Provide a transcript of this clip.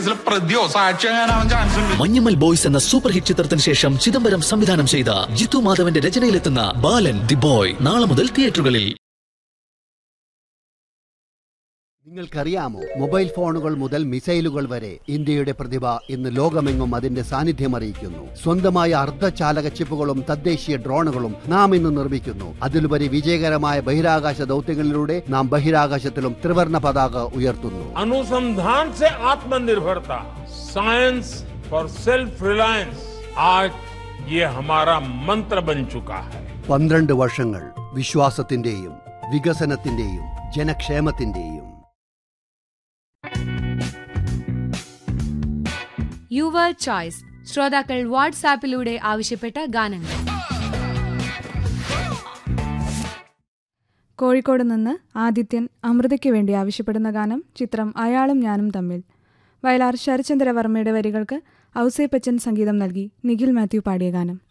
ഇതിൽ പ്രതിയോ സാക്ഷിയാകാനാവാൻ ചാൻസ് ഉണ്ട് മഞ്ഞമ്മൽ ബോയ്സ് എന്ന സൂപ്പർ ഹിറ്റ് ചിത്രത്തിന് ശേഷം ചിദംബരം സംവിധാനം ചെയ്ത ജിത്തു മാധവന്റെ രചനയിലെത്തുന്ന ബാലൻ ദി ബോയ് നാളെ മുതൽ തിയേറ്ററുകളിൽ നിങ്ങൾക്കറിയാമോ മൊബൈൽ ഫോണുകൾ മുതൽ മിസൈലുകൾ വരെ ഇന്ത്യയുടെ പ്രതിഭ ഇന്ന് ലോകമെങ്ങും അതിന്റെ സാന്നിധ്യം അറിയിക്കുന്നു സ്വന്തമായ അർദ്ധചാലക ചിപ്പുകളും തദ്ദേശീയ ഡ്രോണുകളും നാം ഇന്ന് നിർമ്മിക്കുന്നു അതിലുപരി വിജയകരമായ ബഹിരാകാശ ദൗത്യങ്ങളിലൂടെ നാം ബഹിരാകാശത്തിലും ത്രിവർണ പതാക ഉയർത്തുന്നു अनुसंधान से आत्मनिर्भरता साइंस फॉर सेल्फ रिलायंस आज ये हमारा मंत्र बन चुका है പന്ത്രണ്ട് വർഷങ്ങൾ വിശ്വാസത്തിന്റെയും വികസനത്തിന്റെയും ജനക്ഷേമത്തിന്റെയും യുവർ ചോയ്സ് ശ്രോതാക്കൾ വാട്സാപ്പിലൂടെ ആവശ്യപ്പെട്ട ഗാനങ്ങൾ കോഴിക്കോട് നിന്ന് ആദിത്യൻ അമൃതയ്ക്ക് വേണ്ടി ആവശ്യപ്പെടുന്ന ഗാനം ചിത്രം അയാളും ഞാനും തമ്മിൽ വയലാർ ശരചന്ദ്രവർമ്മയുടെ വരികൾക്ക് ഔസേപ്പച്ചൻ സംഗീതം നൽകി നിഖിൽ മാത്യു പാടിയ ഗാനം